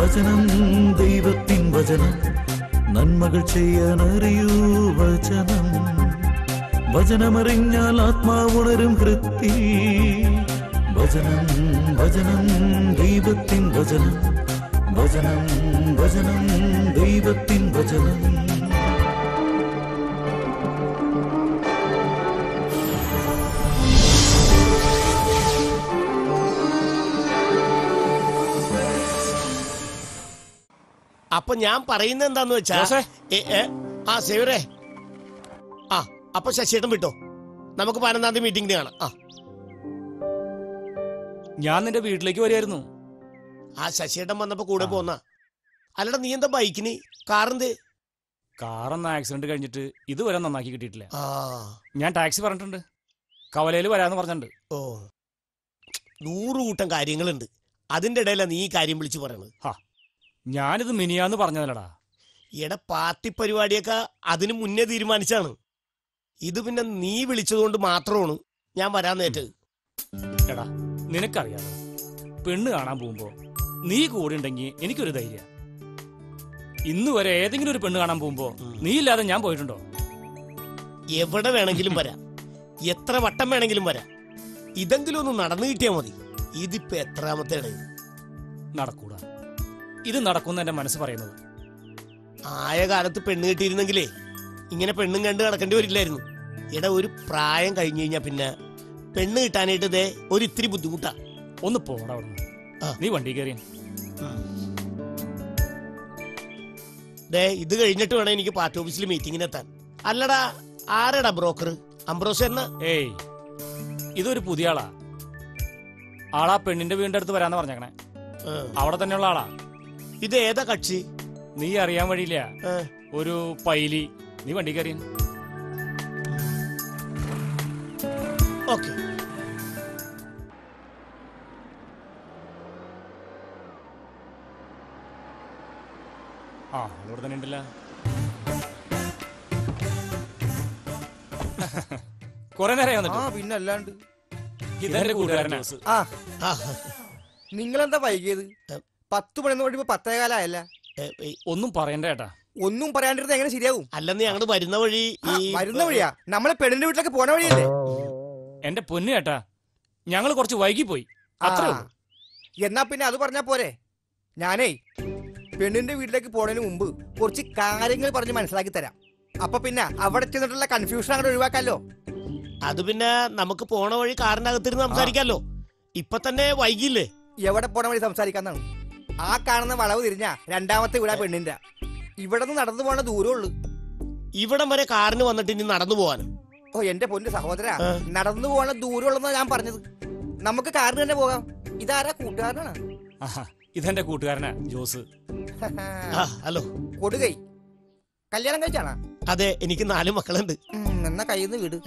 വചനം ദൈവത്തിൻ വചനം നന്മകൾ ചെയ്യാൻ അറിയൂ വചനം വചനമറിഞ്ഞാൽ ആത്മാവുണരും കൃത്തി വചനം വചനം ദൈവത്തിൻ വചനം വചനം വചനം ദൈവത്തിൻ വചനം അപ്പൊ ഞാൻ പറയുന്നത് എന്താന്ന് വെച്ചാ ജോസേ. ഏ, ഏ, ആ സേവരേ ആ അപ്പൊ ശശിയേട്ടൻ വിട്ടോ നമുക്ക് പതിനൊന്നാം തീയതി മീറ്റിംഗിന് കാണാം ആ ഞാൻ നിന്റെ വീട്ടിലേക്ക് വരുമായിരുന്നു ആ ശശിയേട്ടൻ വന്നപ്പോ കൂടെ പോന്ന അല്ലടാ നീ എന്താ ബൈക്കിന് കാറെന്ത് കാറൊന്ന് ആക്സിഡന്റ് കഴിഞ്ഞിട്ട് ഇതുവരെ നന്നാക്കി കിട്ടിയിട്ടില്ല ആ ഞാൻ ടാക്സി പറഞ്ഞിട്ടുണ്ട് കവലയിൽ വരാന്ന് പറഞ്ഞിട്ടുണ്ട് ഓ നൂറ് കൂട്ടം കാര്യങ്ങളുണ്ട് അതിന്റെ ഇടയിലാണ് നീ ഈ കാര്യം വിളിച്ചു പറയണത് ഞാനിത് മിനിയാന്ന് പറഞ്ഞതല്ലടാ എടാ പാർട്ടി പരിപാടിയൊക്കെ അതിന് മുന്നേ തീരുമാനിച്ചാണ് ഇത് പിന്നെ നീ വിളിച്ചതുകൊണ്ട് മാത്രമാണ് ഞാൻ വരാൻ നേറ്റത് എടാ നിനക്കറിയാലോ പെണ്ണ് കാണാൻ പോകുമ്പോ നീ കൂടെ ഉണ്ടെങ്കിൽ എനിക്കൊരു ധൈര്യം ഇന്ന് വരെ ഏതെങ്കിലും ഒരു പെണ്ണ് കാണാൻ പോകുമ്പോ നീ ഇല്ലാതെ ഞാൻ പോയിട്ടുണ്ടോ എവിടെ വേണമെങ്കിലും വരാം എത്ര വട്ടം വേണമെങ്കിലും വരാം ഇതെങ്കിലും ഒന്ന് നടന്നു കിട്ടിയാൽ മതി ഇതിപ്പോ എത്രാമത്തെ ഇടയിൽ നടക്കൂടാ ഇത് നടക്കുന്ന എന്റെ മനസ്സ് പറയുന്നത് ആയ കാലത്ത് പെണ്ണ് കിട്ടിയിരുന്നെങ്കിലേ ഇങ്ങനെ പെണ്ണും കണ്ട് നടക്കേണ്ടി വരില്ലായിരുന്നു എടാ ഒരു പ്രായം കഴിഞ്ഞു കഴിഞ്ഞാ പിന്നെ പെണ്ണ് കിട്ടാനായിട്ട് ഇതേ ഒരു ഇത്തിരി ബുദ്ധിമുട്ടാ ഒന്ന് പോടാ അവിടുന്ന് ആ. നീ വണ്ടി കയറിയ ദേ ഇത് കഴിഞ്ഞിട്ട് വേണം എനിക്ക് പാർട്ടി ഓഫീസിൽ മീറ്റിംഗിന് എത്താൻ അല്ലടാ ആരടാ ബ്രോക്കർ അംബ്രോസ് എന്ന ഏയ് ഇതൊരു പുതിയ ആളാ ആളാ പെണ്ണിന്റെ വീടിന്റെ അടുത്ത് വരാന്ന് പറഞ്ഞേക്കണേ അവിടെ തന്നെയുള്ള ആളാ ഇത് ഏതാ കക്ഷി നീ അറിയാൻ വഴിയില്ല ഏ, ഒരു പൈലി നീ വണ്ടി കയറിയ ഓക്കെ ആ ഇവിടെ തന്നെ ഉണ്ടല്ല കൊറേ നേരം ആ വന്നിട്ട് പിന്നെ അല്ലാണ്ട് ഇതെന്റെ കൂട്ടുകാരനാ ആ ആ നിങ്ങളെന്താ വൈകിയത് പത്ത് മണിന്ന് പറയുമ്പോ പത്തേകാലായല്ല ഏ, ഏ, ഒന്നും പറയണ്ട ഏട്ടാ ഒന്നും പറയാണ്ടിരുന്ന എങ്ങനെ ശരിയാവും അല്ലെന്ന് ഞങ്ങള് വരുന്ന വഴി ആ, ഈ വരുന്ന വഴിയാ നമ്മളെ പെണ്ണിന്റെ വീട്ടിലേക്ക് പോണ വഴിയല്ലേ എന്റെ പൊന്നു ഏട്ടാ ഞങ്ങൾ കുറച്ച് വൈകി പോയി അത്രേ ആ. ഉള്ളൂ എന്നാ പിന്നെ അത് പറഞ്ഞാ പോരെ ഞാനേ പെണ്ണിന്റെ വീട്ടിലേക്ക് പോണതിന് മുമ്പ് കുറച്ച് കാര്യങ്ങൾ പറഞ്ഞ് മനസ്സിലാക്കി തരാം അപ്പൊ പിന്നെ അവിടെ ചെന്നിട്ടുള്ള കൺഫ്യൂഷൻ അങ്ങോട്ട് ഒഴിവാക്കാലോ അത് പിന്നെ നമുക്ക് പോണ വഴി കാറിന്റെ അകത്തിരുന്ന് സംസാരിക്കാലോ ഇപ്പൊ തന്നെ വൈകില്ലേ എവിടെ പോണ വഴി സംസാരിക്കാന്നാണ് ആ കാണുന്ന വളവ് തിരിഞ്ഞാ രണ്ടാമത്തെ വീടാ പെണ്ണിന്റെ ഇവിടെ നിന്ന് നടന്നു പോണ ദൂരേ ഉള്ളു ഇവിടം വരെ കാറിന് വന്നിട്ട് ഇനി നടന്നു പോവാനും ഓ എന്റെ പൊന്നു സഹോദര ആ. നടന്നു പോണ ദൂരമുള്ളതെന്നാ ഞാൻ പറഞ്ഞത് നമുക്ക് കാറിന് തന്നെ പോകാം ഇതാരാ കൂട്ടുകാരനാണ് ആഹാ, ഇതെന്റെ കൂട്ടുകാരനാ ജോസ് ആ, ഹലോ കൊടുകൈ കല്യാണം കഴിച്ചാണാ അതെ എനിക്ക് നാല് മക്കളുണ്ട് ഉം, എന്നാ കയ്യിൽ നിന്ന് വിട്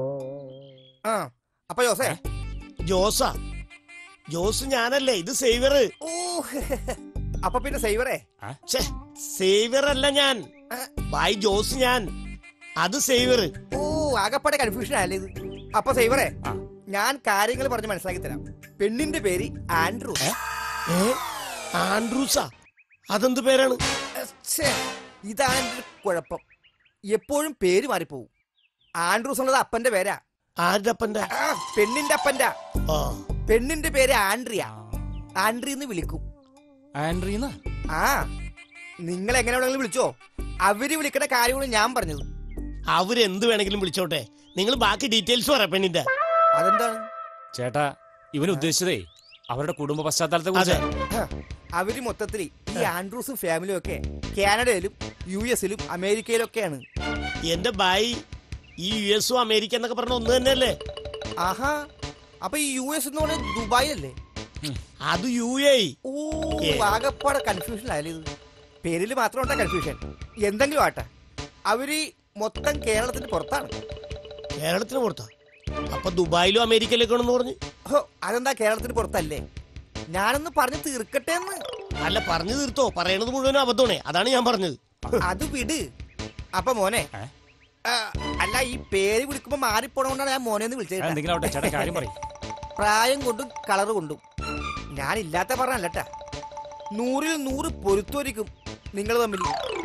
ആ അപ്പൊ ജോസേ ജോസാ ജോസ് ഞാനല്ലേ ഇത് സേവ്യർ ഓ അപ്പൊ പിന്നെ സൈവറേ ഛേ സേവ്യർ അല്ല ഞാൻ ബൈ ജോസ് ഞാൻ അത് സേവ്യർ ഓ ആകപ്പാടെ കൺഫ്യൂഷൻ ആയല്ലേ ഇത് അപ്പൊ സൈവറേ ആ. ഞാൻ കാര്യങ്ങൾ പറഞ്ഞ് മനസ്സിലാക്കി തരാം പെണ്ണിന്റെ പേര് ആൻഡ്രൂ ഏ ആൻഡ്രൂസാ അതെന്ത് പേരാണ് ഛേ, ഇതാണ് എന്റെ ഒരു കുഴപ്പം എപ്പോഴും പേര് മാറിപ്പോവും ആൻഡ്രൂസ് എന്നുള്ളത് അപ്പന്റെ പേരാ ആരുടെ അപ്പന്റെ ആ, പെണ്ണിന്റെ അപ്പന്റെ ആ പെണ്ണിന്റെ പേര് ആൻഡ്രിയ ആൻഡ്രി എന്ന് വിളിക്കും ആൻഡ്രീന്ന ആ നിങ്ങൾ എങ്ങനെ വേണമെങ്കിലും വിളിച്ചോ അവര് വിളിക്കേണ്ട കാര്യമാണ് ഞാൻ പറഞ്ഞത് അവരെന്ത് വേണമെങ്കിലും വിളിച്ചോട്ടെ നിങ്ങൾ ബാക്കി ഡീറ്റെയിൽസ് പറ പെണ്ണിന്റെ അതെന്താണ് ചേട്ടാ ഇവൻ ഉദ്ദേശിച്ചതേ അവരുടെ കുടുംബ പശ്ചാത്തലത്തെ അതെ കുറിച്ച് ഹ, അവര് മൊത്തത്തിൽ ഈ ആൻഡ്രൂസും ഫാമിലിയും ഒക്കെ കാനഡയിലും യു എസിലും അമേരിക്കയിലും ഒക്കെയാണ് എന്റെ ബായി ഈ യു എസും അമേരിക്ക എന്നൊക്കെ പറഞ്ഞ ഒന്ന് തന്നെയല്ലേ ആഹാ അപ്പൊ ഈ യു എസ് എന്ന് പറയുന്നത് ദുബായിലല്ലേ അത് യു എ ഓ ഏ. ആകപ്പാടെ കൺഫ്യൂഷൻ ആയാലും ഇത് പേരിൽ മാത്രം ഉണ്ടാ കൺഫ്യൂഷൻ എന്തെങ്കിലും ആട്ടെ അവര് മൊത്തം കേരളത്തിന് പുറത്താണ് കേരളത്തിന് പുറത്താ അപ്പൊ ദുബായിലും അമേരിക്കയിലേക്കാണെന്ന് പറഞ്ഞു ഹോ അതെന്താ കേരളത്തിന് പുറത്തല്ലേ ഞാനൊന്ന് പറഞ്ഞു തീർക്കട്ടെ എന്ന് അല്ല പറഞ്ഞു തീർത്തോ പറയണത് മുഴുവനും അബദ്ധമാണേ അതാണ് ഞാൻ പറഞ്ഞത് അത് വിട് അപ്പൊ മോനെ ഏ? ആ, അല്ല ഈ പേര് വിളിക്കുമ്പോ മാറിപ്പോണോണ്ടാണ് ഞാൻ മോനെ എന്ന് വിളിച്ചത് കേട്ടാ. എന്തെങ്കിലും ആവട്ടെ ചേട്ടാ കാര്യം പറയും പ്രായം കൊണ്ടും കളർ കൊണ്ടും ഞാൻ ഇല്ലാത്ത പറഞ്ഞല്ലട്ടാ നൂറിൽ നൂറ് പൊരുത്തൊരിക്കും നിങ്ങൾ തമ്മിൽ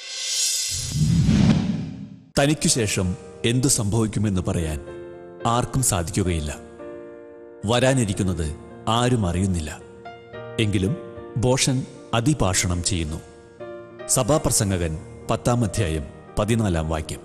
തനിക്കു ശേഷം എന്തു സംഭവിക്കുമെന്ന് പറയാൻ ആർക്കും സാധിക്കുകയില്ല വരാനിരിക്കുന്നത് ആരും അറിയുന്നില്ല എങ്കിലും ബോഷൻ അതിഭാഷണം ചെയ്യുന്നു സഭാപ്രസംഗകൻ പത്താം അധ്യായം പതിനാലാം വാക്യം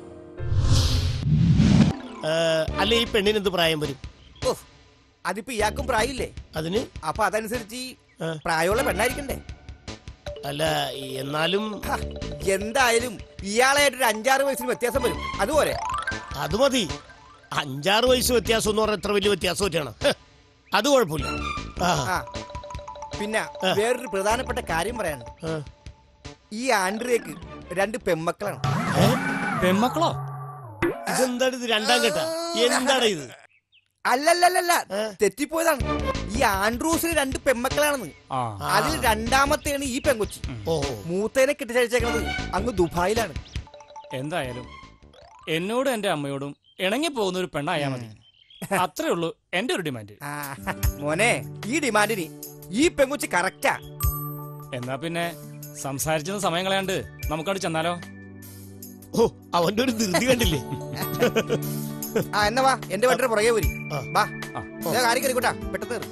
ഏ, അല്ല ഈ പെണ്ണിന് എന്ത് പ്രായം വരും ഓ അതിപ്പോ ഇയാൾക്കും പ്രായമില്ലേ അതിന് അപ്പൊ അതനുസരിച്ച് ഈ ആ. പ്രായമുള്ള പെണ്ണായിരിക്കണ്ടേ അല്ല എന്നാലും ഹ, എന്തായാലും ഇയാളായിട്ട് ഒരു അഞ്ചാറ് വയസ്സിന് വ്യത്യാസം വരും അതുപോലെ അത് മതി അഞ്ചാറ് വയസ്സ് വ്യത്യാസം എന്ന് പറഞ്ഞാൽ എത്ര വലിയ വ്യത്യാസം പറ്റിയാണ് അത് കുഴപ്പമില്ല ആ ആ പിന്നെ വേറൊരു പ്രധാനപ്പെട്ട കാര്യം പറയാനുണ്ട് ആ. ഈ ആൻഡ്രിയക്ക് രണ്ട് പെമ്മക്കളാണ് ഏ? പെമ്മക്കളോ ഇതെന്താണ് ഇത് രണ്ടാം ഘട്ട എന്താണ് ഇത് അല്ലല്ലല്ല ഏ? തെറ്റിപ്പോയതാണ് ഈ ആൻഡ്രൂസിന് രണ്ട് പെമ്മക്കളാണെന്ന് ആ അതിൽ രണ്ടാമത്തെയാണ് ഈ പെങ്കൊച്ചി ഓ മൂത്തേനെ കെട്ടിച്ചയച്ചേക്കണത് അങ്ങ് ദുബായിലാണ് എന്തായാലും എന്നോടും എന്റെ അമ്മയോടും ഇണങ്ങി പോകുന്ന ഒരു പെണ്ണായാ മതി അത്രേ ഉള്ളൂ എന്റെ ഒരു ഡിമാൻഡ് ആ, മോനെ ഈ ഡിമാൻഡിന് ഈ പെങ്കൊച്ചി കറക്റ്റാ എന്നാ പിന്നെ സംസാരിച്ചത് സമയം കളയാണ്ട് നമുക്കവിടെ ചെന്നാലോ ഓ അവന്റെ ഒരു ധൃതി കണ്ടില്ലേ ആ എന്നാ വാ എന്റെ വണ്ടിയുടെ പുറകെ പോരി ആ. വാ ആ. ദേ, കാര്യം കറിക്കൂട്ടാ പെട്ടെന്ന് കേറ്.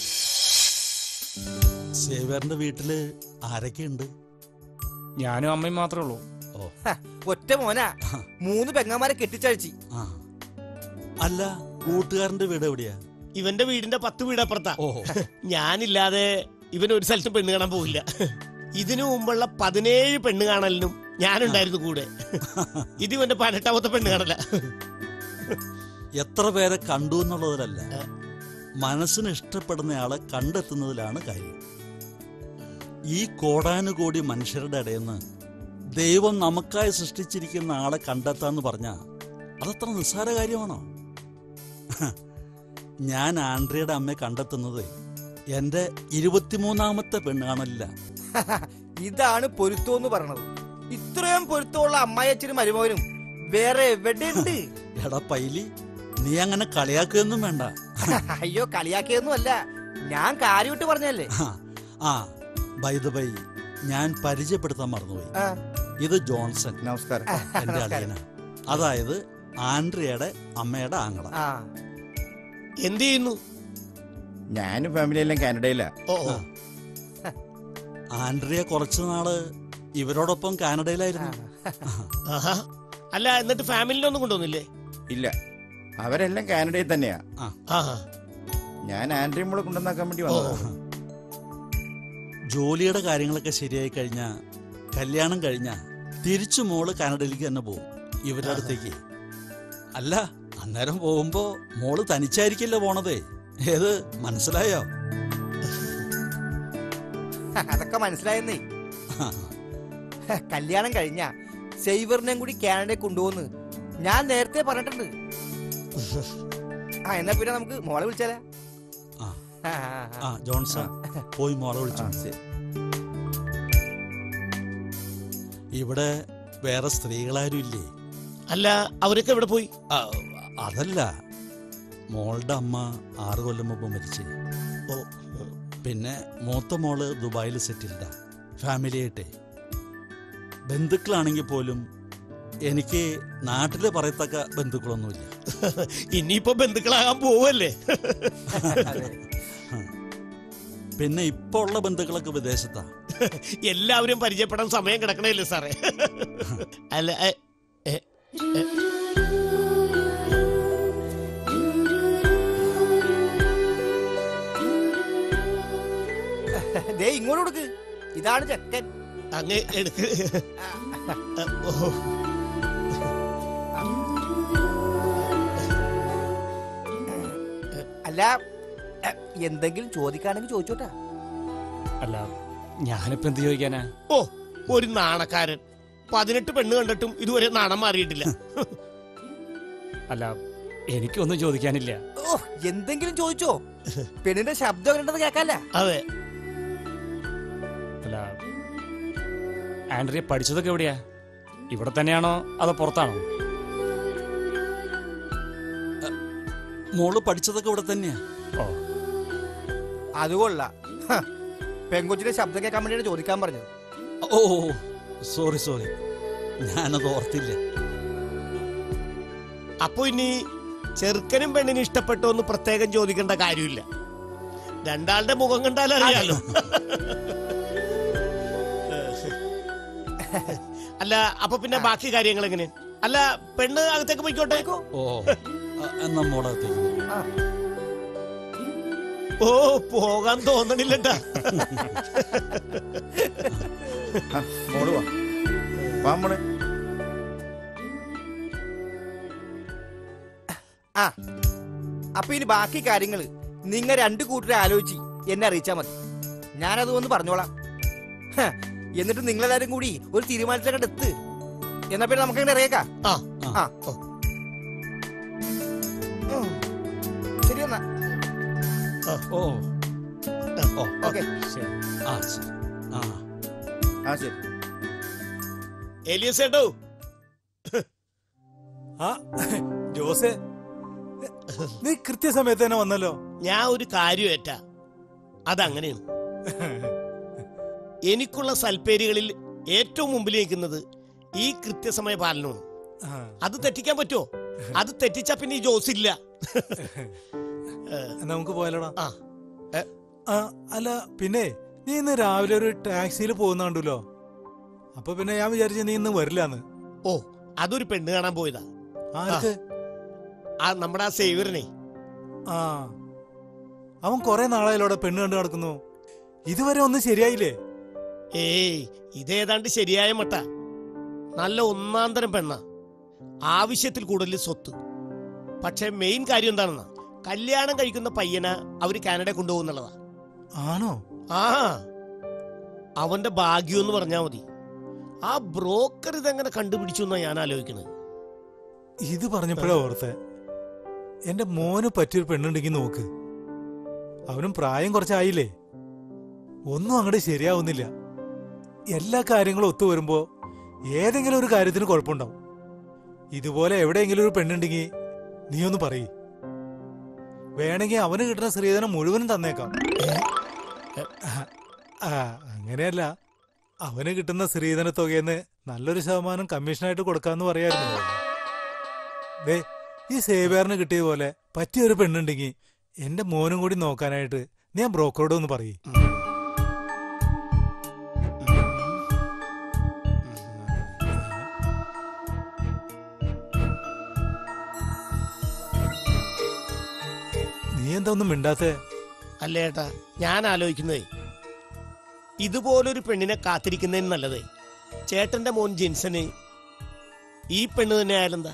സേവ്യറിന്റെ വീട്ടില് ആരൊക്കെയുണ്ട് ഞാനും അമ്മയും മാത്രമേ ഉള്ളൂ ഹ, ഒറ്റ മോനാ മൂന്ന് പെങ്ങന്മാരെ കെട്ടിച്ചഴിച്ച് ആ അല്ല കൂട്ടുകാരന്റെ വീട് എവിടെയാ ഇവന്റെ വീടിന്റെ പത്ത് വീടപ്പുറത്താ ഓഹോ ഞാനില്ലാതെ ഇവൻ ഒരു സ്ഥലത്തും പെണ്ണ് കാണാൻ പോവില്ല ഇതിനു മുമ്പുള്ള പതിനേഴ് പെണ്ണ് കാണലിനും ഞാനുണ്ടായിരുന്നു കൂടെ ഇത് ഇവന്റെ പതിനെട്ടാമത്തെ പെണ്ണ് കാണല എത്ര പേരെ കണ്ടു എന്നുള്ളതിലല്ല മനസ്സിന് ഇഷ്ടപ്പെടുന്നയാളെ കണ്ടെത്തുന്നതിലാണ് കാര്യം ഈ കോടാനുകോടി മനുഷ്യരുടെ ഇടയിൽ നിന്ന് ദൈവം നമുക്കായി സൃഷ്ടിച്ചിരിക്കുന്ന ആളെ കണ്ടെത്താന്ന് പറഞ്ഞാ അതത്ര നിസ്സാര കാര്യമാണോ ഞാൻ ആൻഡ്രിയുടെ അമ്മയെ കണ്ടെത്തുന്നത് എന്റെ ഇരുപത്തിമൂന്നാമത്തെ പെണ്ണാണല്ല ഇതാണ് പൊരുത്തം എന്ന് പറയണത് ഇത്രയും പൊരുത്തമുള്ള അമ്മായച്ചനും മരുമകനും വേറെ എവിടെയുണ്ട് എടാ പൈലി നീ അങ്ങനെ കളിയാക്കുകയൊന്നും വേണ്ട അയ്യോ കളിയാക്കിയൊന്നും അല്ല ഞാൻ കാര്യമിട്ട് പറഞ്ഞല്ലേ ആ, ആ ബൈ ദ ബൈ ഞാൻ പരിചയപ്പെടുത്താൻ മറന്നുപോയി ആ, ഇത് ജോൺസൺ നമസ്കാരം എന്റെ നമസ്കാരം. അളിയന അതായത് ആൻഡ്രിയയുടെ അമ്മയുടെ ആങ്ങള ആ എന്ത് ചെയ്യുന്നു ഞാനും ഫാമിലി എല്ലാം കാനഡയിലാ ഓ ഓ. ആൻഡ്രിയ കുറച്ചു നാള് ഇവരോടൊപ്പം കാനഡയിലായിരുന്നു ആഹാ. അല്ല എന്നിട്ട് ഫാമിലിനെ ഒന്നും കൊണ്ടുവന്നില്ലേ ഇല്ല അവരെല്ലാം കാനഡയിൽ തന്നെയാ ആ ഞാൻ ആൻഡ്രി മോളെ കൊണ്ടുവന്നാക്കാൻ വേണ്ടി ഓ വന്നതാ ജോലിയുടെ കാര്യങ്ങളൊക്കെ ശരിയായി കഴിഞ്ഞാ കല്യാണം കഴിഞ്ഞാ തിരിച്ചു മോള് കാനഡയിലേക്ക് തന്നെ പോകും ഇവരുടെ അടുത്തേക്ക് അല്ല അന്നേരം പോകുമ്പോ മോള് തനിച്ചായിരിക്കില്ല പോണതേ ഏത് മനസ്സിലായോ അതൊക്കെ മനസ്സിലായെന്നേ കല്യാണം കഴിഞ്ഞ സൈവറിനെയും കൂടി കാനഡയിൽ കൊണ്ടുപോകുന്നു ഞാൻ നേരത്തെ പറഞ്ഞിട്ടുണ്ട് ആ എന്നാ പിന്നെ നമുക്ക് മോളെ വിളിച്ചാലേ ആ. ആ, ആ, ആ. ആ ജോൺസൺ പോയി മോളെ ആ, വിളിച്ചു ശരി. ഇവിടെ വേറെ സ്ത്രീകളാരും ഇല്ലേ അല്ല അവരൊക്കെ എവിടെ പോയി ആ, അതല്ല മോളുടെ അമ്മ ആറ് കൊല്ലം മുമ്പ് മരിച്ചു ഓ പിന്നെ മൂത്ത മോള് ദുബായിൽ സെറ്റിൽഡാ ഫാമിലി ആയിട്ടേ ബന്ധുക്കളാണെങ്കിൽ പോലും എനിക്ക് നാട്ടില് പറയത്തക്ക ബന്ധുക്കളൊന്നുമില്ല ഇനിയിപ്പോ ബന്ധുക്കളാകാൻ പോവല്ലേ പിന്നെ ഇപ്പൊ ഉള്ള ബന്ധുക്കളൊക്കെ വിദേശത്താ എല്ലാവരും പരിചയപ്പെടാൻ സമയം കിടക്കണല്ലേ സാറേ അല്ല എ, എ, എ, ദേ ഇങ്ങോട്ട് കൊടുക്ക് ഇതാണ് ചെക്കൻ അങ്ങ് എടുക്ക് ഓ അല്ല എ, എന്തെങ്കിലും ചോദിക്കാണെങ്കിൽ ചോദിച്ചോട്ടാ അല്ല ഞാനിപ്പോ എന്ത് ചോദിക്കാനാ ഓ ഒരു നാണക്കാരൻ പതിനെട്ട് പെണ്ണ് കണ്ടിട്ടും ഇതുവരെ നാണം മാറിയിട്ടില്ല അല്ല എനിക്കൊന്നും ചോദിക്കാനില്ല ഓ എന്തെങ്കിലും ചോദിച്ചോ പെണ്ണിന്റെ ശബ്ദം കണ്ടത് കേക്കല്ല അതെ അല്ല ആൻഡ്രിയ പഠിച്ചതൊക്കെ എവിടെയാ ഇവിടെ തന്നെയാണോ അതോ പുറത്താണോ മോള് പഠിച്ചതൊക്കെ ഇവിടെ തന്നെയാ ഓ അതുകൊള്ള പെങ്കൊച്ചിന്റെ ശബ്ദം കേൾക്കാൻ വേണ്ടിയാണ് ചോദിക്കാൻ പറഞ്ഞത് ഓ സോറി സോറി ഞാനത് ഓർത്തില്ല അപ്പൊ ഇനി ചെറുക്കനും പെണ്ണിനും ഇഷ്ടപ്പെട്ടോ എന്ന് പ്രത്യേകം ചോദിക്കേണ്ട കാര്യമില്ല രണ്ടാളുടെ മുഖം കണ്ടാൽ അറിയാലോ അല്ല അപ്പൊ പിന്നെ ബാക്കി കാര്യങ്ങൾ എങ്ങനെ അല്ല പെണ്ണ് അകത്തേക്ക് പോയിക്കോട്ടെ ഓ അ- എന്നാ മോളകത്തേക്ക് ആ ഓ പോകാൻ തോന്നണില്ലട്ടാ ആ, മോള് വാ വാ മോളെ ആ അപ്പൊ ഇനി ബാക്കി കാര്യങ്ങൾ നിങ്ങൾ രണ്ടു കൂട്ടരെ ആലോചിച്ച് എന്നെ അറിയിച്ചാ മതി ഞാനത് ഒന്ന് പറഞ്ഞോളാം ഹ, എന്നിട്ട് നിങ്ങളെല്ലാരും കൂടി ഒരു തീരുമാനത്തിലേക്ക് എത്ത് എന്നാ പിന്നെ നമുക്ക് അങ്ങനെ അറിയേക്കാം ആ ആ ഉം. ശരി എന്നാ ഓ ഓ ഓക്കെ ശരി ആ ശരി ആ ആ ശരി എലിയസ് ഏട്ടോ ആ ജോസെ നീ കൃത്യസമയത്ത് തന്നെ വന്നല്ലോ ഞാൻ ഒരു കാര്യം ഏറ്റാ അതങ്ങനെയാണ് എനിക്കുള്ള സൽപ്പേരുകളിൽ ഏറ്റവും മുമ്പിൽ നിൽക്കുന്നത് ഈ കൃത്യസമയ പാലനമാണ് ആ, അത് തെറ്റിക്കാൻ പറ്റുമോ അത് തെറ്റിച്ചാ പിന്നെ ഈ ജോസ് ഇല്ല എന്നാ നമുക്ക് പോയാലോടാ ആ ഏ, ആ അല്ല പിന്നെ നീ ഇന്ന് രാവിലെ ഒരു ടാക്സിയിൽ പോകുന്ന കണ്ടല്ലോ അപ്പൊ പിന്നെ ഞാൻ വിചാരിച്ചു നീ ഇന്ന് വരില്ലാന്ന് ഓ അതൊരു പെണ്ണ് കാണാൻ പോയതാ ആർക്ക് ആ നമ്മുടെ ആ സേവ്യറിനെ ആ അവൻ കുറെ നാളായാലോടെ പെണ്ണ് കണ്ടു നടക്കുന്നു ഇതുവരെ ഒന്നും ശരിയായില്ലേ ഏയ് ഇതേതാണ്ട് ശരിയായ മട്ട നല്ല ഒന്നാം തരം പെണ്ണ ആവശ്യത്തിൽ കൂടുതൽ സ്വത്ത് പക്ഷെ മെയിൻ കാര്യം എന്താണെന്നാ കല്യാണം കഴിക്കുന്ന പയ്യനെ അവര് കാനഡ കൊണ്ടുപോകുന്നുള്ളതാ ആണോ ആ അവന്റെ ഭാഗ്യം എന്ന് പറഞ്ഞാ മതി ആ ബ്രോക്കർ ഇതെങ്ങനെ കണ്ടുപിടിച്ചു എന്നാ ഞാൻ ആലോചിക്കുന്നത് ഇത് പറഞ്ഞപ്പോഴാ ഓർത്തെ എന്റെ മോന് പറ്റിയൊരു പെണ്ണുണ്ടെങ്കിൽ നോക്ക് അവനും പ്രായം കുറച്ചായില്ലേ ഒന്നും അങ്ങോട്ട് ശരിയാവുന്നില്ല എല്ലാ കാര്യങ്ങളും ഒത്തു വരുമ്പോ ഏതെങ്കിലും ഒരു കാര്യത്തിന് കുഴപ്പമുണ്ടാവും ഇതുപോലെ എവിടെയെങ്കിലും ഒരു പെണ്ണുണ്ടെങ്കിൽ നീ ഒന്ന് പറയ് വേണമെങ്കിൽ അവന് കിട്ടുന്ന സ്ത്രീധനം മുഴുവനും തന്നേക്കാം ആ അങ്ങനെയല്ല അവന് കിട്ടുന്ന സ്ത്രീധന തുകയെന്ന് നല്ലൊരു ശതമാനം കമ്മീഷനായിട്ട് കൊടുക്കാന്ന് പറയായിരുന്നു ദേ ഈ സേവ്യാറിന് കിട്ടിയ പോലെ പറ്റിയൊരു പെണ്ണുണ്ടെങ്കിൽ എന്റെ മോനും കൂടി നോക്കാനായിട്ട് ഞാൻ ബ്രോക്കറോട് ഒന്ന് പറയ് നീ എന്താ ഒന്നും മിണ്ടാത്തേ അല്ല ഏട്ടാ ഞാൻ ആലോചിക്കുന്നതേ ഇതുപോലൊരു പെണ്ണിനെ കാത്തിരിക്കുന്നതിന് നല്ലതേ ചേട്ടന്റെ മോൻ ജിൻസന് ഈ പെണ്ണ് തന്നെ ആയാലെന്താ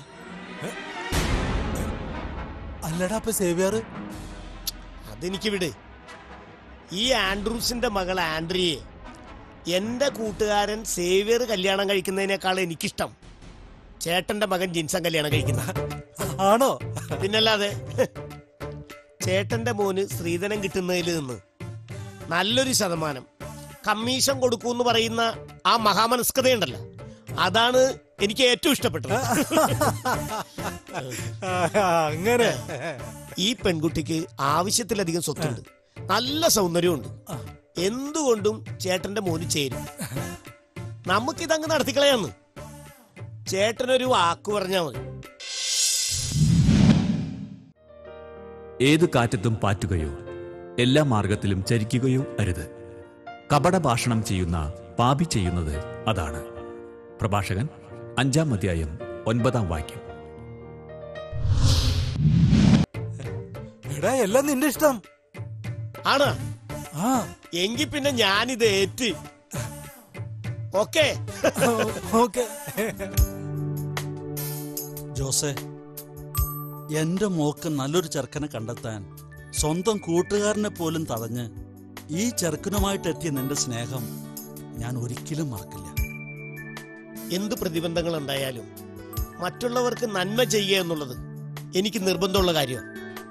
അല്ലടാ അപ്പൊ സേവ്യാറ് അതെനിക്ക് വിട് ഈ ആൻഡ്രൂസിന്റെ മകൾ ആൻഡ്രിയെ എന്റെ കൂട്ടുകാരൻ സേവ്യർ കല്യാണം കഴിക്കുന്നതിനേക്കാൾ എനിക്കിഷ്ടം ചേട്ടന്റെ മകൻ ജിൻസൺ കല്യാണം കഴിക്കുന്ന ആണോ പിന്നല്ലാതെ ചേട്ടന്റെ മോന് സ്ത്രീധനം കിട്ടുന്നതിൽ നിന്ന് നല്ലൊരു ശതമാനം കമ്മീഷൻ കൊടുക്കൂ എന്ന് പറയുന്ന ആ മഹാമനസ്കതയുണ്ടല്ലോ അതാണ് എനിക്ക് ഏറ്റവും ഇഷ്ടപ്പെട്ടത് ആ, അങ്ങനെ ഈ പെൺകുട്ടിക്ക് ആവശ്യത്തിലധികം സ്വത്തുണ്ട് നല്ല സൗന്ദര്യമുണ്ട് എന്തുകൊണ്ടും ചേട്ടന്റെ മോന് ചേരും നമുക്കിതങ്ങ് നടത്തിക്കളയാന്ന് ചേട്ടനൊരു വാക്ക് പറഞ്ഞാ മതി ഏതു കാറ്റത്തും പാറ്റുകയോ എല്ലാ മാർഗത്തിലും ചരിക്കുകയോ അരുത് കപട ഭാഷണം ചെയ്യുന്ന പാപി ചെയ്യുന്നത് അതാണ് പ്രഭാഷകൻ അഞ്ചാം അധ്യായം ഒൻപതാം വാക്യം എടാ എല്ലാം നിന്റെ ഇഷ്ടം ആണ് ആ എങ്കി പിന്നെ ഞാനിത് ഏറ്റ് ഓക്കേ ഓക്കെ ജോസെ എന്റെ മോക്ക് നല്ലൊരു ചെറുക്കനെ കണ്ടെത്താൻ സ്വന്തം കൂട്ടുകാരനെ പോലും തടഞ്ഞ് ഈ ചെറുക്കനുമായിട്ട് എത്തിയ നിന്റെ സ്നേഹം ഞാൻ ഒരിക്കലും മറക്കില്ല എന്ത് പ്രതിബന്ധങ്ങൾ ഉണ്ടായാലും മറ്റുള്ളവർക്ക് നന്മ ചെയ്യുക എന്നുള്ളത് എനിക്ക് നിർബന്ധമുള്ള കാര്യമാണ്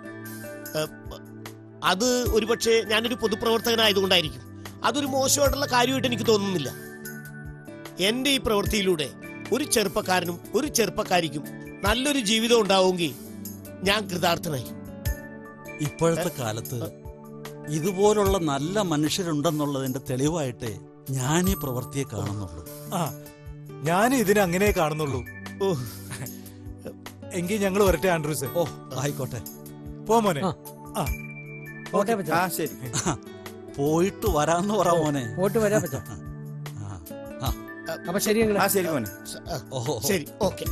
അത് ഒരുപക്ഷെ ഞാനൊരു പൊതുപ്രവർത്തകനായതുകൊണ്ടായിരിക്കും അതൊരു മോശമായിട്ടുള്ള കാര്യമായിട്ട് എനിക്ക് തോന്നുന്നില്ല എന്റെ ഈ പ്രവൃത്തിയിലൂടെ ഒരു ചെറുപ്പക്കാരനും ഒരു ചെറുപ്പക്കാരിക്കും നല്ലൊരു ജീവിതം ഉണ്ടാവുമെങ്കിൽ ഞാൻ കൃതാർത്ഥനായി ഇപ്പോഴത്തെ കാലത്ത് ഇതുപോലുള്ള നല്ല മനുഷ്യരുണ്ടെന്നുള്ളതിന്റെ തെളിവായിട്ട് ഞാൻ ഈ പ്രവൃത്തിയെ കാണുന്നുള്ളൂ ആ ഞാൻ ഇതിനെ അങ്ങനെ കാണുന്നുള്ളൂ ഓ എങ്കിൽ ഞങ്ങൾ വരട്ടെ ആൻഡ്രൂസ് ഓ ആയിക്കോട്ടെ പോ മോനെ ആ. ആ പോട്ടെ അപ്പച്ച ആ ശരി പോയിട്ട് വരാന്ന് പറ മോനെ പോയിട്ട് വരാം അപ്പച്ച ആ, ആ, അപ്പൊ ശരി ഞങ്ങള് ആ ശരി മോനെ ആ, ഓഹോ ശരി ഓക്കെ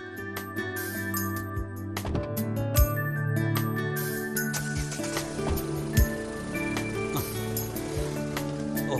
ഓ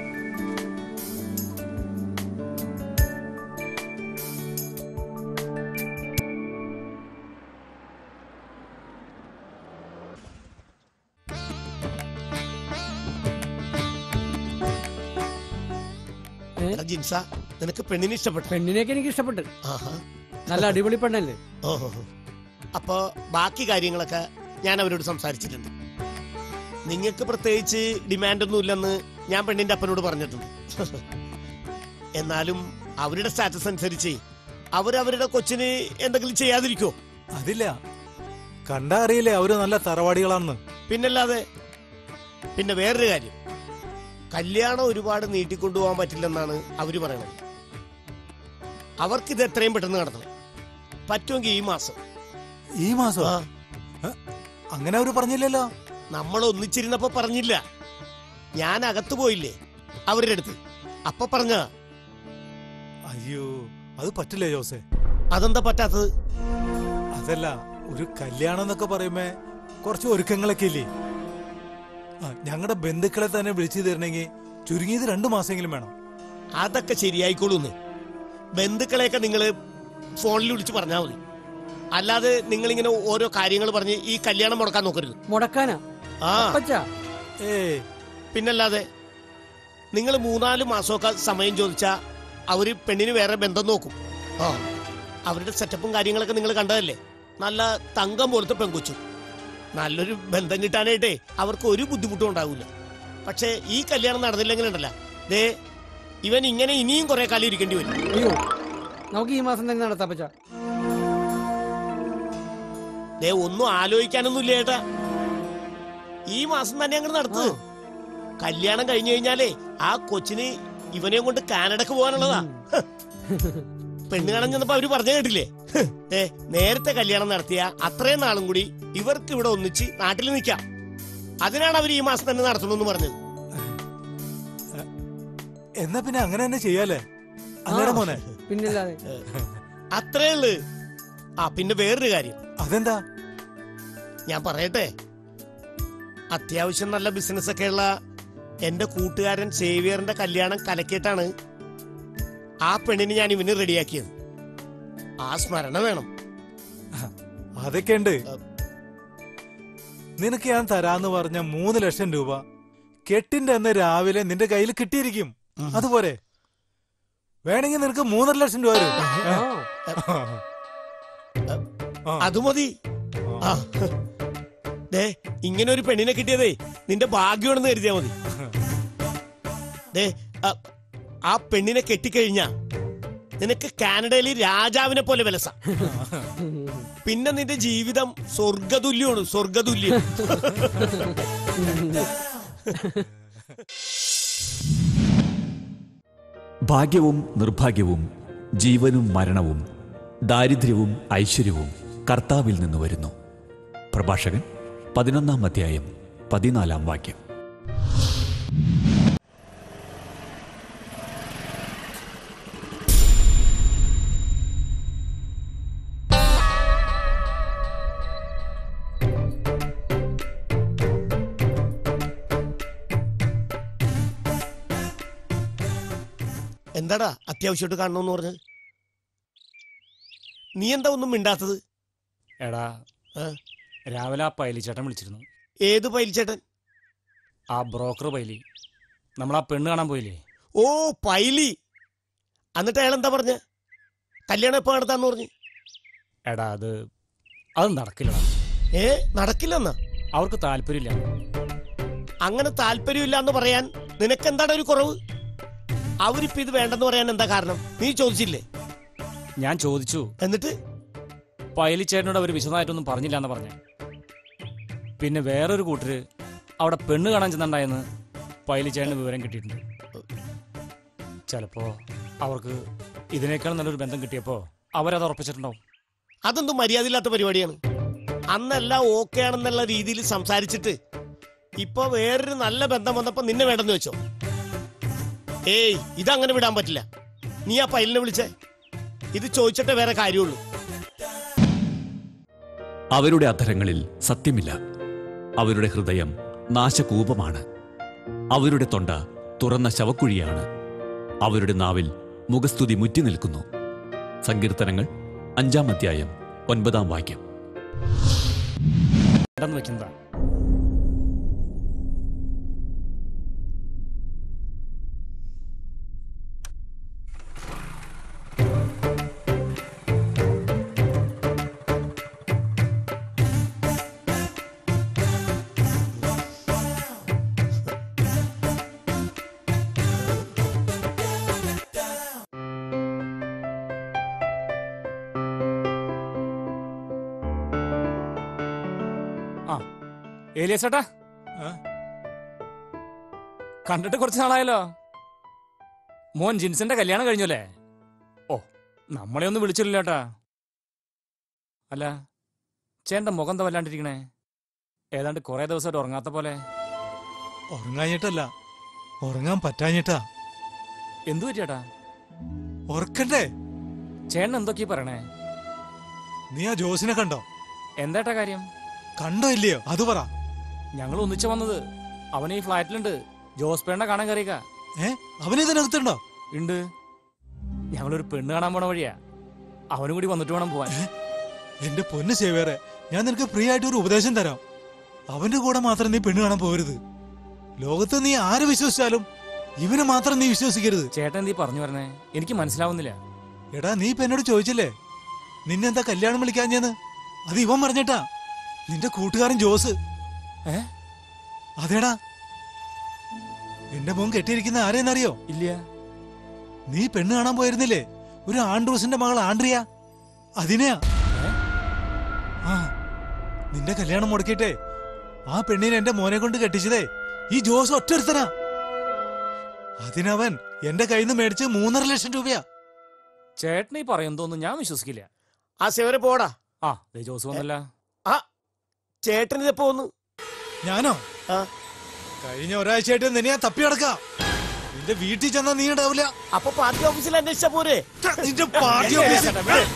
എടാ ജിൻസ നിനക്ക് പെണ്ണിനെ ഇഷ്ടപ്പെട്ടു പെണ്ണിനെയൊക്കെ എനിക്ക് ഇഷ്ടപ്പെട്ടു ആഹാ നല്ല അടിപൊളി പെണ്ണല്ലേ ഓഹോ അപ്പോ ബാക്കി കാര്യങ്ങളൊക്കെ ഞാൻ അവരോട് സംസാരിച്ചിട്ടുണ്ട് നിങ്ങൾക്ക് പ്രത്യേകിച്ച് ഡിമാൻഡ് ഒന്നും ഇല്ലെന്ന് ഞാൻ പെണ്ണിന്റെ അപ്പനോട് പറഞ്ഞിട്ടുണ്ട് എന്നാലും അവരുടെ സ്റ്റാറ്റസ് അനുസരിച്ച് അവരവരുടെ കൊച്ചിന് എന്തെങ്കിലും ചെയ്യാതിരിക്കോ അതില്ല കണ്ടാ അറിയില്ലേ അവര് നല്ല തറവാടികളാണെന്ന് പിന്നല്ലാതെ പിന്നെ വേറൊരു കാര്യം കല്യാണം ഒരുപാട് നീട്ടിക്കൊണ്ടുപോകാൻ പറ്റില്ലെന്നാണ് അവര് പറയണത് അവർക്കിത് എത്രയും പെട്ടെന്ന് നടത്തണം പറ്റുമെങ്കിൽ ഈ മാസം ഈ മാസം ആ അങ്ങനെ അവര് പറഞ്ഞില്ലല്ലോ നമ്മൾ ഒന്നിച്ചിരുന്നപ്പോ പറഞ്ഞില്ല ഞാൻ അകത്ത് പോയില്ലേ അവരുടെ അടുത്ത് അപ്പൊ പറഞ്ഞ അയ്യോ അത് പറ്റില്ല ജോസേ അതെന്താ പറ്റാത്തത് അതല്ല ഒരു കല്യാണം എന്നൊക്കെ പറയുമ്പോ കുറച്ച് ഒരുക്കങ്ങളൊക്കെ ഇല്ലേ ആ ഞങ്ങളുടെ ബന്ധുക്കളെ തന്നെ വിളിച്ചു തരണമെങ്കിൽ ചുരുങ്ങിയത് രണ്ടു മാസമെങ്കിലും വേണം അതൊക്കെ ശരിയായിക്കോളൂന്ന് ബന്ധുക്കളെയൊക്കെ നിങ്ങൾ ഫോണിൽ വിളിച്ച് പറഞ്ഞാൽ മതി അല്ലാതെ നിങ്ങൾ ഇങ്ങനെ ഓരോ കാര്യങ്ങൾ പറഞ്ഞ് ഈ കല്യാണം മുടക്കാൻ നോക്കരുത് മുടക്കാനാ ആ അപ്പച്ച ഏ പിന്നല്ലാതെ നിങ്ങൾ മൂന്നാല് മാസമൊക്കെ സമയം ചോദിച്ചാ അവര് പെണ്ണിന് വേറെ ബന്ധം നോക്കും ആ അവരുടെ സെറ്റപ്പും കാര്യങ്ങളൊക്കെ നിങ്ങൾ കണ്ടതല്ലേ നല്ല തങ്കം പോലത്തെ പെങ്കൊച്ചു നല്ലൊരു ബന്ധം കിട്ടാനായിട്ടേ അവർക്ക് ഒരു ബുദ്ധിമുട്ടും ഉണ്ടാവില്ല പക്ഷേ ഈ കല്യാണം നടന്നില്ലെങ്കിൽ ഉണ്ടല്ല ദേ ഇവൻ ഇങ്ങനെ ഇനിയും കുറെ കാലം ഇരിക്കേണ്ടി വരും അയ്യോ നമുക്ക് ഈ മാസം തന്നെ നടത്താം അപ്പച്ച ദേ ഒന്നും ആലോചിക്കാനൊന്നും ഇല്ല ഏട്ടാ ഈ മാസം തന്നെ അങ്ങോട്ട് നടത്ത് കല്യാണം കഴിഞ്ഞു കഴിഞ്ഞാലേ ആ കൊച്ചിന് ഇവനെയും കൊണ്ട് കാനഡക്ക് പോകാനുള്ളതാ ഹ്. പെണ്ണ് കാണാൻ ചെന്നപ്പോ അവര് പറഞ്ഞു കേട്ടില്ലേ ഹ്. ഏ നേരത്തെ കല്യാണം നടത്തിയ അത്രയും നാളും കൂടി ഇവർക്ക് ഇവിടെ ഒന്നിച്ച് നാട്ടിൽ നിൽക്കാം അതിനാണ് അവർ ഈ മാസം തന്നെ നടത്തണമെന്ന് പറഞ്ഞത് എന്നാ പിന്നെ അങ്ങനെ തന്നെ ചെയ്യാലേ അല്ലടാ മോനെ പിന്നില്ലാതെ അത്രേ ഉള്ളു ആ പിന്നെ വേറൊരു കാര്യം അതെന്താ ഞാൻ പറയട്ടെ അത്യാവശ്യം നല്ല ബിസിനസ് ഒക്കെയുള്ള എന്റെ കൂട്ടുകാരൻ സേവിയറിന്റെ കല്യാണം കലക്കിയിട്ടാണ് ആ പെണ്ണിന് ഞാൻ ഇവന് റെഡിയാക്കിയത് ആ സ്മരണ വേണം അതൊക്കെ ഉണ്ട് നിനക്ക് ഞാൻ തരാന്ന് പറഞ്ഞ മൂന്ന് ലക്ഷം രൂപ കെട്ടിന്റെ അന്ന് രാവിലെ നിന്റെ കയ്യിൽ കിട്ടിയിരിക്കും അതുപോലെ വേണമെങ്കിൽ നിനക്ക് മൂന്നര ലക്ഷം രൂപ വരും ആ, ആ. അത് മതി ആ ദേ ഇങ്ങനെ ഒരു പെണ്ണിനെ കിട്ടിയതേ നിന്റെ ഭാഗ്യമാണെന്ന് കരുതിയാ മതി ദേ ആ, ആ പെണ്ണിനെ കെട്ടിക്കഴിഞ്ഞ നിനക്ക് കാനഡയിൽ രാജാവിനെ പോലെ വിലസ പിന്നെ നിന്റെ ജീവിതം സ്വർഗതുല്യമാണ് സ്വർഗതുല്യം ഭാഗ്യവും നിർഭാഗ്യവും ജീവനും മരണവും ദാരിദ്ര്യവും ഐശ്വര്യവും കർത്താവിൽ നിന്ന് വരുന്നു പ്രഭാഷകൻ പതിനൊന്നാം അധ്യായം പതിനാലാം വാക്യം എന്താടാ അത്യാവശ്യമായിട്ട് കാണണമെന്ന് പറഞ്ഞത് നീ എന്താ ഒന്നും മിണ്ടാത്തത് എടാ ഏ? രാവിലെ ആ പൈലിച്ചേട്ടൻ വിളിച്ചിരുന്നു ഏത് പൈലിച്ചേട്ടൻ ആ ബ്രോക്കർ പൈലി നമ്മൾ ആ പെണ്ണ് കാണാൻ പോയില്ലേ ഓ പൈലി എന്നിട്ട് അയാൾ എന്താ പറഞ്ഞ കല്യാണം എപ്പോ നടത്താന്ന് പറഞ്ഞു എടാ അത് അത് നടക്കില്ലടാ ഏ നടക്കില്ലെന്നാ അവർക്ക് താല്പര്യമില്ല അങ്ങനെ താല്പര്യമില്ല എന്ന് പറയാൻ നിനക്ക് എന്താണ് ഒരു കുറവ് അവരിപ്പോ ഇത് വേണ്ടെന്ന് പറയാൻ എന്താ കാരണം നീ ചോദിച്ചില്ലേ ഞാൻ ചോദിച്ചു എന്നിട്ട് പൈലിച്ചേട്ടനോട് അവർ വിശദമായിട്ടൊന്നും പറഞ്ഞില്ല എന്ന് പറഞ്ഞു പിന്നെ വേറൊരു കൂട്ടര് അവിടെ പെണ്ണ് കാണാൻ ചെന്നുണ്ടായെന്ന് പൈലിച്ചേട്ടന് വിവരം കിട്ടിയിട്ടുണ്ട് ചിലപ്പോ അവർക്ക് ഇതിനേക്കാൾ നല്ലൊരു ബന്ധം കിട്ടിയപ്പോ അവരത് ഉറപ്പിച്ചിട്ടുണ്ടാവും അതൊന്നും മര്യാദയില്ലാത്ത പരിപാടിയാണ് അന്നെല്ലാം ഓക്കെ ആണെന്നുള്ള രീതിയിൽ സംസാരിച്ചിട്ട് ഇപ്പൊ വേറൊരു നല്ല ബന്ധം വന്നപ്പോ നിന്നെ വേണ്ടെന്ന് വെച്ചോ ഏയ് ഇതങ്ങനെ വിടാൻ പറ്റില്ല നീ ആ പൈലിനെ വിളിച്ചേ ഇത് ചോദിച്ചിട്ടേ വേറെ കാര്യമുള്ളൂ അവരുടെ അധരങ്ങളിൽ സത്യമില്ല അവരുടെ ഹൃദയം നാശകൂപമാണ് അവരുടെ തൊണ്ട തുറന്ന ശവക്കുഴിയാണ് അവരുടെ നാവിൽ മുഖസ്തുതി മുറ്റി നിൽക്കുന്നു സങ്കീർത്തനങ്ങൾ അഞ്ചാം അധ്യായം ഒൻപതാം വാക്യം വേണ്ടെന്ന് വെക്കുന്നതാ ആ ഏലിയസേട്ടാ ആ? കണ്ടിട്ട് കുറച്ച് നാളായല്ലോ മോൻ ജിൻസിന്റെ കല്യാണം കഴിഞ്ഞല്ലേ ഓ നമ്മളെ ഒന്നും വിളിച്ചില്ല ചേട്ടാ അല്ല ചേട്ടന്റെ മുഖം എന്താ വല്ലാണ്ടിരിക്കണേ ഏതാണ്ട് കുറെ ദിവസമായിട്ട് ഉറങ്ങാത്ത പോലെ ഉറങ്ങാഞ്ഞിട്ടല്ല ഉറങ്ങാൻ പറ്റാഞ്ഞിട്ടാ എന്തു പറ്റിയേട്ടാ ഉറക്കണ്ടേ ചേട്ടൻ എന്തൊക്കെയാ പറയണേ നീ ആ ജോസിനെ കണ്ടോ എന്താട്ടാ കാര്യം കണ്ടോ ഇല്ലയോ അത് പറ ഞങ്ങൾ ഒന്നിച്ചു വന്നത് അവൻ ഈ ഫ്ലാറ്റിലുണ്ട് ജോസ് പേണ്ണ കാണാൻ കയറിയേക്ക ഏ അവനിതിനകത്തുണ്ടോ ഉണ്ട് ഞങ്ങളൊരു പെണ്ണ് കാണാൻ പോണ വഴിയാ അവനും കൂടി വന്നിട്ട് വേണം പോവാൻ എന്റെ പൊന്ന് സേവേറെ ഞാൻ നിനക്ക് ഫ്രീ ആയിട്ട് ഒരു ഉപദേശം തരാം അവന്റെ കൂടെ മാത്രം നീ പെണ്ണ് കാണാൻ പോകരുത് ലോകത്ത് നീ ആര് വിശ്വസിച്ചാലും ഇവനെ മാത്രം നീ വിശ്വസിക്കരുത് ചേട്ടൻ എന്തീ പറഞ്ഞു പറഞ്ഞേ എനിക്ക് മനസ്സിലാവുന്നില്ല എടാ നീ ഇപ്പൊ എന്നോട് ചോദിച്ചില്ലേ നിന്നെന്താ കല്യാണം വിളിക്കാഞ്ഞെന്ന് അത് ഇവൻ പറഞ്ഞിട്ടാ നിന്റെ കൂട്ടുകാരൻ ജോസ് ഏ അതേടാ എന്റെ മോൻ കെട്ടിയിരിക്കുന്ന ആരെന്നറിയോ ഇല്ല നീ പെണ്ണ് കാണാൻ പോയിരുന്നില്ലേ ഒരു ആൻഡ്രൂസിന്റെ മകൾ ആൻഡ്രിയ അതിനെയാ ഏ? ആ നിന്റെ കല്യാണം മുടക്കിയിട്ടേ ആ പെണ്ണിനെ എന്റെ മോനെ കൊണ്ട് കെട്ടിച്ചതേ ഈ ജോസ് ഒറ്റൊരുത്തനാ അതിനവൻ എന്റെ കയ്യിൽ നിന്ന് മേടിച്ച് മൂന്നര ലക്ഷം രൂപയാ ചേട്ടൻ ഈ പറയുന്നതൊന്നും ഞാൻ വിശ്വസിക്കില്ല ആ സേവരെ പോടാ ആ ദേ ജോസ് വന്നല്ല ആ ചേട്ടൻ ഇതെപ്പോ വന്നു ഞാനോ ആ കഴിഞ്ഞ ഒരാഴ്ചയായിട്ട് നിന്നെ ഞാൻ തപ്പി നടക്കാം നിന്റെ വീട്ടിൽ ചെന്നാ നീ ഉണ്ടാവില്ല അപ്പൊ പാർട്ടി ഓഫീസിൽ അന്വേഷിച്ചാ പോരെ നിന്റെ പാർട്ടി ഓഫീസിൽ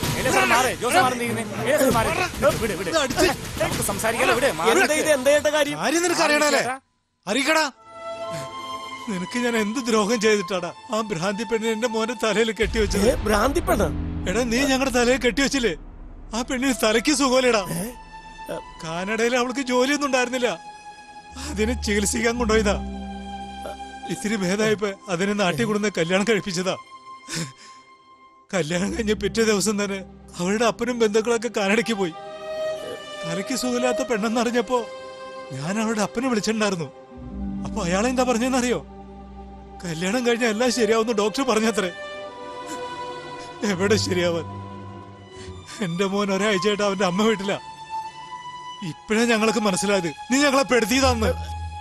ഇത് അടിച്ച് നമുക്ക് സംസാരിക്കാലോ ഇവിടെ മാറി എന്താ നിൽക്ക്. ഇത് എന്താ ചേട്ടാ കാര്യം ആരും നിനക്ക് അറിയണല്ലേ ചേട്ടാ. അറിയിക്കടാ നിനക്ക് ഞാൻ എന്ത് ദ്രോഹം ചെയ്തിട്ടാടാ ആ ഭ്രാന്തി പെണ്ണിനെ എന്റെ മോന്റെ തലയിൽ കെട്ടിവെച്ചത് ഏ, ഭ്രാന്തി പെണ്ണ എടാ നീ ഞങ്ങളുടെ തലയിൽ കെട്ടിവെച്ചില്ലേ ആ പെണ്ണിന് തലയ്ക്ക് സുഖമില്ലടാ കാനഡയിൽ അവൾക്ക് ജോലിയൊന്നും ഉണ്ടായിരുന്നില്ല അതിനെ ചികിത്സിക്കാൻ കൊണ്ടുപോയതാ ഇത്തിരി ഭേദമായപ്പോ അതിനെ നാട്ടിൽ കൊണ്ടുവന്ന് കല്യാണം കഴിപ്പിച്ചതാ കല്യാണം കഴിഞ്ഞ പിറ്റേ ദിവസം തന്നെ അവളുടെ അപ്പനും ബന്ധുക്കളൊക്കെ കാനഡയ്ക്ക് പോയി തലയ്ക്ക് സുഖമില്ലാത്ത പെണ്ണെന്നറിഞ്ഞപ്പോ ഞാൻ അവളുടെ അപ്പനെ വിളിച്ചിട്ടുണ്ടായിരുന്നു അപ്പൊ അയാളെ എന്താ പറഞ്ഞെന്നറിയോ കല്യാണം കഴിഞ്ഞ എല്ലാം ശരിയാവുന്ന ഡോക്ടർ പറഞ്ഞത്രേ എവിടെ ശരിയാവാൻ എന്റെ മോൻ ഒരാഴ്ചയായിട്ട് അവന്റെ അമ്മ വീട്ടില ഇപ്പഴാ ഞങ്ങൾക്ക് മനസ്സിലായത് നീ ഞങ്ങളെ പെടുത്തിയതാന്ന്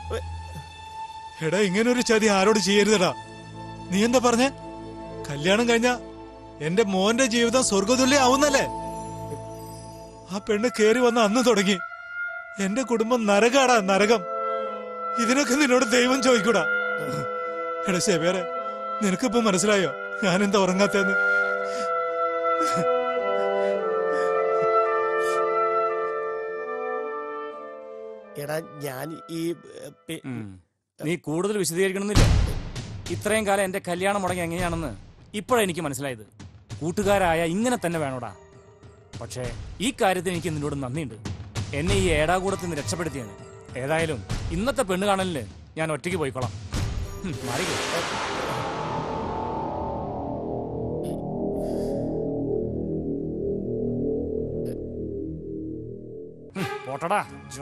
എടാ ഇങ്ങനെ ഒരു ചതി ആരോട് ചെയ്യരുതടാ നീ എന്താ പറഞ്ഞേ കല്യാണം കഴിഞ്ഞ എന്റെ മോന്റെ ജീവിതം സ്വർഗതുല്യ ആവുന്നല്ലേ ആ പെണ്ണ് കേറി വന്ന അന്ന് തുടങ്ങി എന്റെ കുടുംബം നരകാടാ നരകം ഇതിനൊക്കെ നിന്നോട് ദൈവം ചോദിക്കൂടാ എടാ ശേവേറെ നിനക്കിപ്പോ മനസ്സിലായോ ഞാനെന്താ ഉറങ്ങാത്തേന്ന് എടാ ഞാൻ ഈ ഏ, പെ- ഉം. നീ കൂടുതൽ വിശദീകരിക്കണമെന്നില്ല ഇത്രയും കാലം എന്റെ കല്യാണം മുടങ്ങി എങ്ങനെയാണെന്ന് ഇപ്പോഴാണ് എനിക്ക് മനസ്സിലായത് കൂട്ടുകാരായ ഇങ്ങനെ തന്നെ വേണോടാ പക്ഷേ ഈ കാര്യത്തിൽ എനിക്ക് നിന്നോട് നന്ദിയുണ്ട് എന്നെ ഈ ഏടാകൂടത്തിൽ നിന്ന് രക്ഷപ്പെടുത്തിയാണ് ഏതായാലും ഇന്നത്തെ പെണ്ണ് കാണലിന് ഞാൻ ഒറ്റയ്ക്ക് പോയിക്കോളാം ഉം, മാറിക്കോ ഉം, പോട്ടടാ ജോ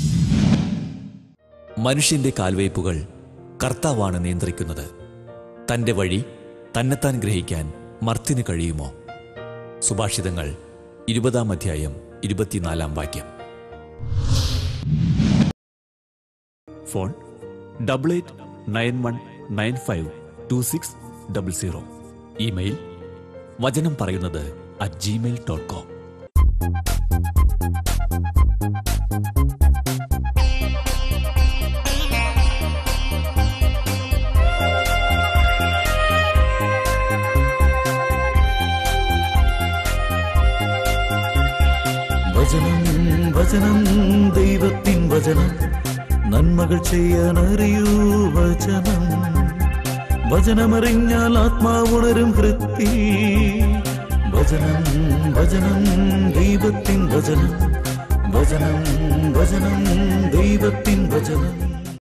മനുഷ്യന്റെ കാൽവയ്പുകൾ കർത്താവാണ് നിയന്ത്രിക്കുന്നത് തന്റെ വഴി തന്നെത്താൻ ഗ്രഹിക്കാൻ മർത്തിന് കഴിയുമോ സുഭാഷിതങ്ങൾ ഇരുപതാം അധ്യായം ഇരുപത്തിനാലാം വാക്യം phone double eight nine one nine five two six double zero email വചനം പറയുന്നത് അറ്റ് ജിമെയിൽ ഡോട്ട് കോം വചനം വചനം ദൈവത്തിൻ വചനം നന്മകൾ ചെയ്യാൻ അറിയൂ വചനം വചനമറിഞ്ഞാൽ ആത്മാവുണരും വൃത്തി വചനം വചനം ദൈവത്തിൻ വചനം വചനം വചനം ദൈവത്തിൻ വചനം